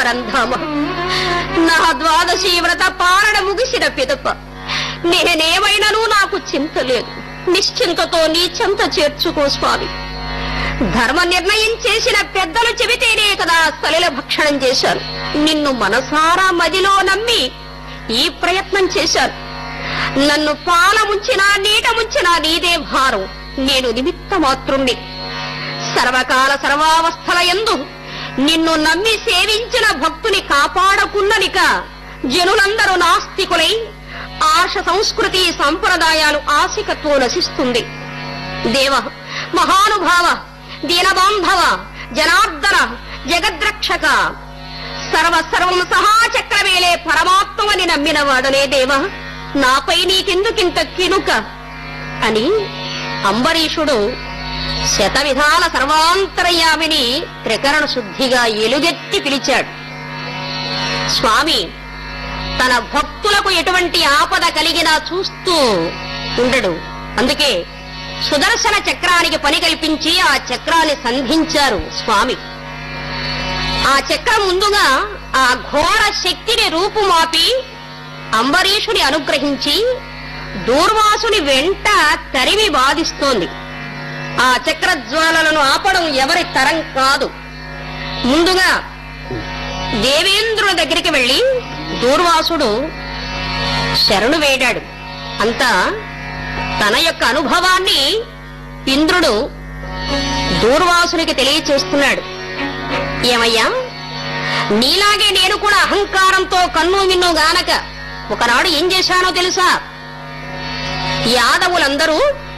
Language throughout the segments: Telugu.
పరంధామ నా ద్వాదశి వ్రత పాలన ముగిసిన పిదప నేనేమైనను నాకు చింత లేదు నిశ్చింతతో నీ చింత చేర్చుకో స్వామి ధర్మ నిర్ణయం చేసిన పెద్దలు చెబితేనే కదా సలిల భక్షణం చేశాను నిన్ను మనసారా మదిలో నమ్మి ఈ ప్రయత్నం చేశాను నన్ను పాల ముంచినా నీట ముంచినా నీదే భారం నేను నిమిత్త మాత్రుణ్ణి సర్వకాల సర్వావస్థల ఎందు నిన్ను నమ్మి సేవించిన భక్తుని కాపాడకున్ననిక జనులందరూ నాస్తికులై ఆర్ష సంస్కృతి సంప్రదాయాలు ఆసికత్వం నశిస్తుంది దేవ మహానుభావ దీనబాంధవ జనార్దన జగద్రక్షక సర్వ సర్వం సహా చక్రవేలే పరమాత్మని నమ్మిన వాడనే దేవ నాపై నీకెందుకింత కినుక అని అంబరీషుడు శతవిధాల సర్వాంతరయామిని త్రికరణ శుద్ధిగా ఎలుగెత్తి పిలిచాడు స్వామి తన భక్తులకు ఎటువంటి ఆపద కలిగినా చూస్తూ ఉండడు అందుకే సుదర్శన చక్రానికి పని కల్పించి ఆ చక్రాన్ని సంధించారు స్వామి ఆ చక్రం ముందుగా ఆ ఘోర శక్తిని రూపుమాపి అంబరీషుని అనుగ్రహించి దూర్వాసుని వెంట తరిమి బాధిస్తోంది ఆ చక్రజ్వాలలను ఆపడం ఎవరి తరం కాదు ముందుగా దేవేంద్రుని దగ్గరికి వెళ్లి దూర్వాసుడు శరణు వేడాడు అంతా తన యొక్క అనుభవాన్ని ఇంద్రుడు దూర్వాసునికి తెలియచేస్తున్నాడు ఏమయ్యా నీలాగే నేను కూడా అహంకారంతో కన్ను మిన్ను గానక ఒకనాడు ఏం చేశానో తెలుసా యాదవులందరూ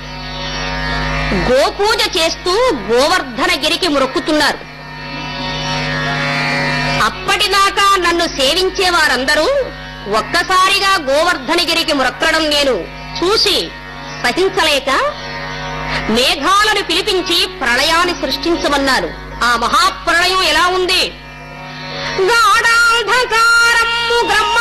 గోపూజ చేస్తూ గోవర్ధనగిరికి మొక్కుతున్నారు అప్పటిదాకా నన్ను సేవించే వారందరూ ఒక్కసారిగా గోవర్ధనగిరికి మొక్కడం నేను చూసి సహించలేక మేఘాలను పిలిపించి ప్రళయాన్ని సృష్టించమన్నారు ఆ మహాప్రళయం ఎలా ఉంది గాఢాంధకారము గ్రమ్మ